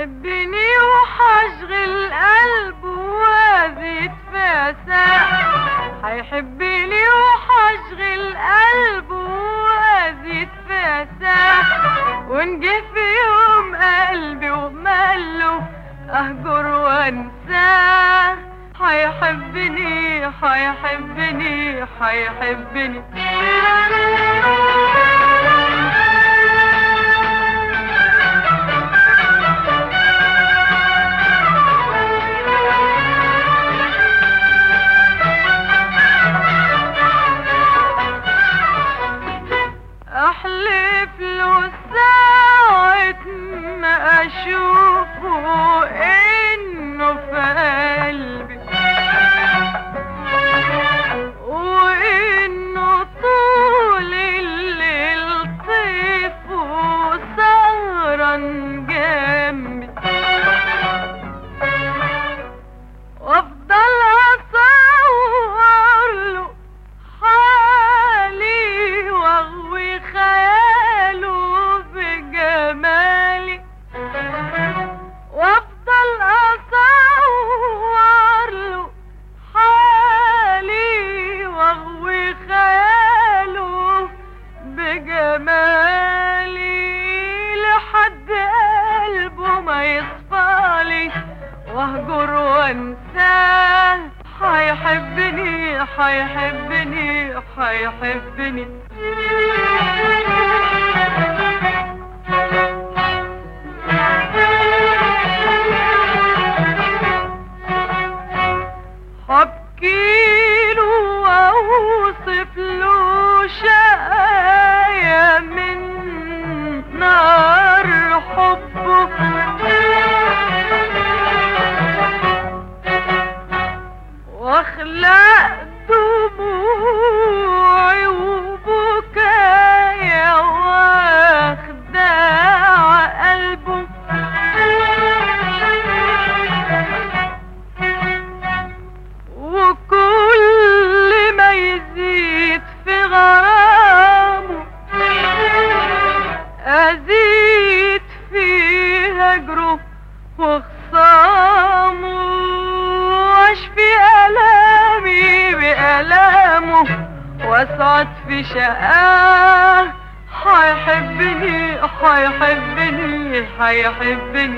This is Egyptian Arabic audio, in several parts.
حيحبني وحشغل قلبه وازيد فساح حيحبني وحشغل قلبه وازيد فساح ونجي في يوم قلبي وماله اهجر وانساه حيحبني حيحبني حيحبني احلف له ساعة ما اشوفه انه في قلبي وانه طول الليل طيف وسهران جنبي وافضل اصور له حالي واغوي خياله بجمالي وافضل اصور له حالي واغوي خياله بجمالي لحد قلبه ما يصفالي واهجر وانساه حيحبني حيحبني حيحبني حبكيله واوصف له شقايا من نار حبه واخلق دموعي وبكايا واخداع قلبه وكل ما يزيد في غرامه ازيد في هجره وخصامه واشفي الامي بالامه واسعد في شقاه حيحبني حيحبني حيحبني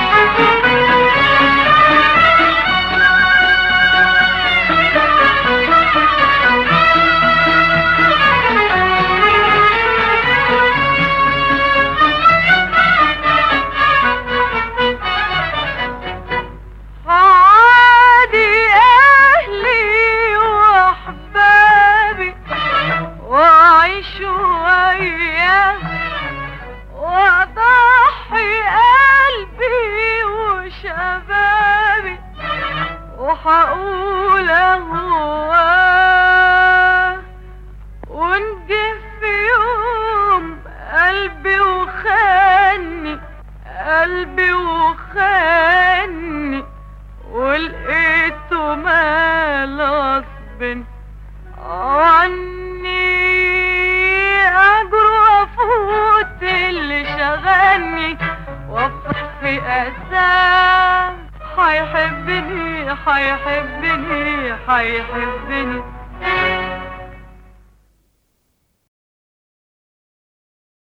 عادي اهلي واحبابي واعيش وياه واضحي قلبي وشبابي وحقول هواه ونجي في يوم قلبي وخاني قلبي وخاني ولقيته مال غصب عني اجر وافوت اللي شغلني وافرح في اساه حيحبني حيحبني حيحبني